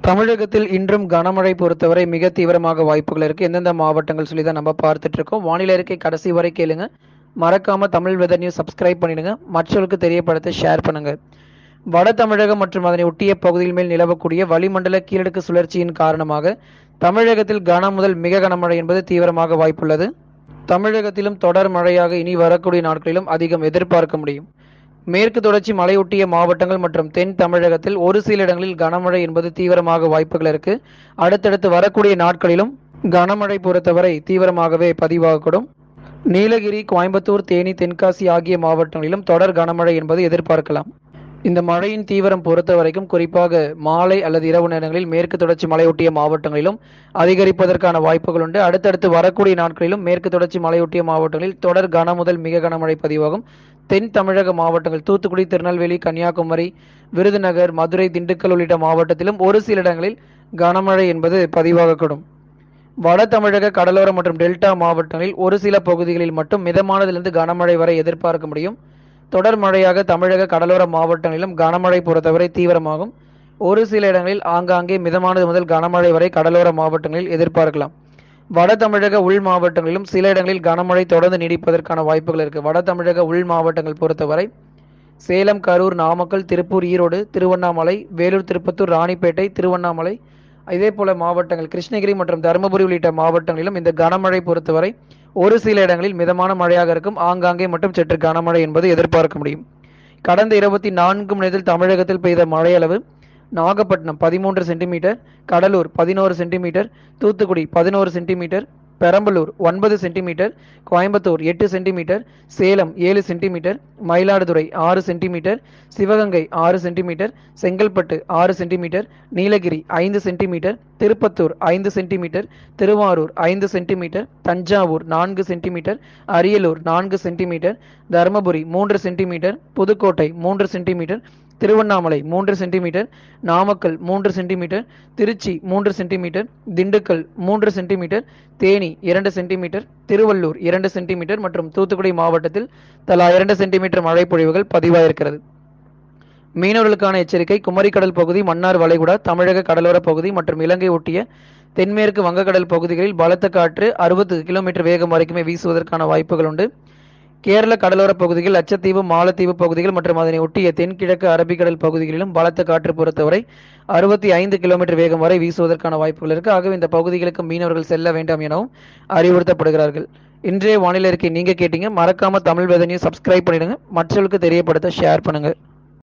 தமிழகத்தில் இன்றும் கனமழை பொறுத்தவரை மிக தீவிரமாக வாய்ப்புகள் இருக்கு எந்தெந்த மாவட்டங்கள் சொல்லி தான் நம்ம பார்த்துட்டு இருக்கோம் வானிலை அறிக்கை கடைசி வரை கேளுங்க மறக்காம தமிழ் வெதர் நியூஸ் சப்ஸ்கிரைப் பண்ணிடுங்க மற்றவர்களுக்கு தெரியப்படுத்த ஷேர் பண்ணுங்க வட தமிழகம் மற்றும் அதனை ஒட்டிய பகுதியில் மேல் நிலவக்கூடிய வளிமண்டல கீழடுக்கு சுழற்சியின் காரணமாக தமிழகத்தில் கன முதல் மிக கனமழை என்பது தீவிரமாக வாய்ப்புள்ளது தமிழகத்திலும் தொடர் மழையாக இனி வரக்கூடிய நாட்களிலும் அதிகம் எதிர்பார்க்க முடியும் மேற்கு தொடர்ச்சி மலையொட்டிய மாவட்டங்கள் மற்றும் தென் தமிழகத்தில் ஒரு சில இடங்களில் கனமழை என்பது தீவிரமாக வாய்ப்புகள் இருக்கு அடுத்தடுத்து வரக்கூடிய நாட்களிலும் கனமழை பொறுத்தவரை தீவிரமாகவே பதிவாகக்கூடும் நீலகிரி கோயம்புத்தூர் தேனி தென்காசி ஆகிய மாவட்டங்களிலும் தொடர் கனமழை என்பது எதிர்பார்க்கலாம் இந்த மழையின் தீவிரம் பொறுத்த வரைக்கும் குறிப்பாக மாலை அல்லது இரவு நேரங்களில் மேற்கு தொடர்ச்சி மலையொட்டிய மாவட்டங்களிலும் அதிகரிப்பதற்கான வாய்ப்புகள் உண்டு அடுத்தடுத்து வரக்கூடிய நாட்களிலும் மேற்கு தொடர்ச்சி மலையொட்டிய மாவட்டங்களில் தொடர் கன முதல் மிக கனமழை பதிவாகும் தென் தமிழக மாவட்டங்கள் தூத்துக்குடி திருநெல்வேலி கன்னியாகுமரி விருதுநகர் மதுரை திண்டுக்கல் உள்ளிட்ட மாவட்டத்திலும் ஒரு சில இடங்களில் கனமழை என்பது பதிவாகக்கூடும் வட தமிழக கடலோர மற்றும் டெல்டா மாவட்டங்களில் ஒரு சில பகுதிகளில் மட்டும் மிதமானதிலிருந்து கனமழை வரை எதிர்பார்க்க முடியும் தொடர் மழையாக தமிழக கடலோர மாவட்டங்களிலும் கனமழை பொறுத்தவரை தீவிரமாகும் ஒரு சில இடங்களில் ஆங்காங்கே மிதமானது முதல் கனமழை வரை கடலோர மாவட்டங்களில் எதிர்பார்க்கலாம் வட தமிழக உள் மாவட்டங்களிலும் சில இடங்களில் கனமழை தொடர்ந்து நீடிப்பதற்கான வாய்ப்புகள் இருக்கு வட தமிழக உள் மாவட்டங்கள் பொறுத்தவரை சேலம் கரூர் நாமக்கல் திருப்பூர் ஈரோடு திருவண்ணாமலை வேலூர் திருப்பத்தூர் ராணிப்பேட்டை திருவண்ணாமலை இதே போல மாவட்டங்கள் கிருஷ்ணகிரி மற்றும் தருமபுரி உள்ளிட்ட மாவட்டங்களிலும் இந்த கனமழை பொறுத்தவரை ஒரு சில இடங்களில் மிதமான மழையாக இருக்கும் ஆங்காங்கே மட்டும் சற்று கனமழை என்பது எதிர்பார்க்க முடியும் கடந்த இருபத்தி நான்கு மணி நேரத்தில் தமிழகத்தில் பெய்த மழையளவு நாகப்பட்டினம் பதிமூன்று சென்டிமீட்டர் கடலூர் பதினோரு சென்டிமீட்டர் தூத்துக்குடி பதினோரு சென்டிமீட்டர் பெரம்பலூர் ஒன்பது சென்டிமீட்டர் கோயம்புத்தூர் எட்டு சென்டிமீட்டர் சேலம் ஏழு சென்டிமீட்டர் மயிலாடுதுறை ஆறு சென்டிமீட்டர் சிவகங்கை ஆறு சென்டிமீட்டர் செங்கல்பட்டு ஆறு சென்டிமீட்டர் நீலகிரி ஐந்து சென்டிமீட்டர் திருப்பத்தூர் ஐந்து சென்டிமீட்டர் திருவாரூர் ஐந்து சென்டிமீட்டர் தஞ்சாவூர் நான்கு சென்டிமீட்டர் அரியலூர் நான்கு சென்டிமீட்டர் தருமபுரி மூன்று சென்டிமீட்டர் புதுக்கோட்டை மூன்று சென்டிமீட்டர் திருவண்ணாமலை மூன்று சென்டிமீட்டர் நாமக்கல் மூன்று சென்டிமீட்டர் திருச்சி மூன்று சென்டிமீட்டர் திண்டுக்கல் மூன்று சென்டிமீட்டர் தேனி இரண்டு சென்டிமீட்டர் திருவள்ளூர் இரண்டு சென்டிமீட்டர் மற்றும் தூத்துக்குடி மாவட்டத்தில் தலா இரண்டு சென்டிமீட்டர் மழை பொழிவுகள் பதிவாயிருக்கிறது மீனவர்களுக்கான எச்சரிக்கை குமரிக்கடல் பகுதி மன்னார் வளைகுடா தமிழக கடலோர பகுதி மற்றும் இலங்கை ஒட்டிய தென்மேற்கு வங்கக்கடல் பகுதிகளில் பலத்த காற்று அறுபது கிலோமீட்டர் வேகம் வரைக்குமே வீசுவதற்கான வாய்ப்புகள் உண்டு கேரள கடலோர பகுதிகள் லட்சத்தீவு மாலத்தீவு பகுதிகள் மற்றும் அதனை ஒட்டிய தென்கிழக்கு அரபிக்கடல் பகுதிகளிலும் பலத்த காற்று பொறுத்தவரை அறுபத்தி ஐந்து கிலோமீட்டர் வேகம் வரை வீசுவதற்கான வாய்ப்புகள் இருக்கு ஆகவே இந்த பகுதிகளுக்கு மீனவர்கள் செல்ல வேண்டாம் எனவும் அறிவுறுத்தப்படுகிறார்கள் இன்றைய வானிலை அறிக்கை நீங்க கேட்டீங்க மறக்காம தமிழ் வெதனையும் சப்ஸ்கிரைப் பண்ணிடுங்க மற்றவர்களுக்கு தெரியப்படுத்த ஷேர் பண்ணுங்க